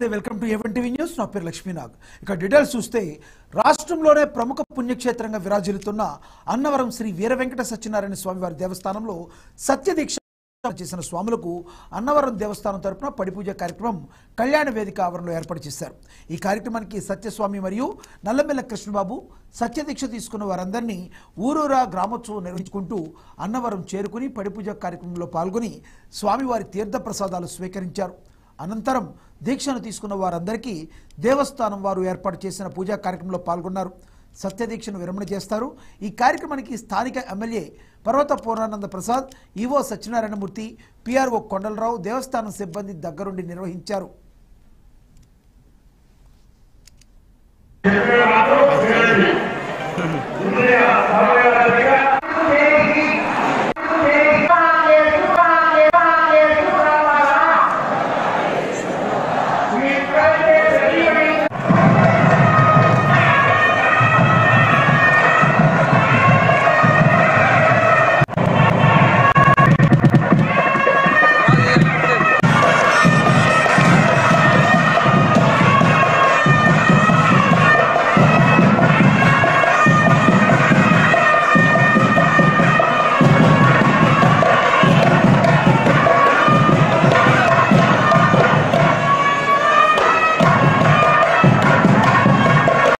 welcome to Even TV news నా పేరు లక్ష్మీనాగ్ ఇక డీటెయిల్స్ చూస్తే రాష్ట్రంలోనే ప్రముఖ పుణ్యక్షేత్రంగా విరాజిల్లుతున్న అన్నవరం శ్రీ వీర వెంకట సత్యనారాయణ స్వామి వారి దేవస్థానంలో సత్యదీక్ష చేసిన స్వాములకు అన్నవరం దేవస్థానం తరపున పడిపూజ కార్యక్రమం కళ్యాణ వేదిక ఆవరణలో ఏర్పాటు చేశారు ఈ కార్యక్రమానికి సత్యస్వామి మరియు నల్లమెల్ల కృష్ణబాబు సత్యదీక్ష తీసుకున్న వారందరినీ ఊరూరా గ్రామోత్సవం నిర్వహించుకుంటూ అన్నవరం చేరుకుని పడిపూజ కార్యక్రమంలో పాల్గొని స్వామివారి తీర్థ ప్రసాదాలు స్వీకరించారు అనంతరం దీక్షను తీసుకున్న వారందరికీ దేవస్థానం వారు ఏర్పాటు చేసిన పూజా కార్యక్రమంలో పాల్గొన్నారు సత్యదీక్షను విరమణ చేస్తారు ఈ కార్యక్రమానికి స్థానిక MLA Parvatha Purnananda Prasad EO Satyanarayanamurthy PRO Kondalarao దేవస్థానం సిబ్బంది దగ్గరుండి నిర్వహించారు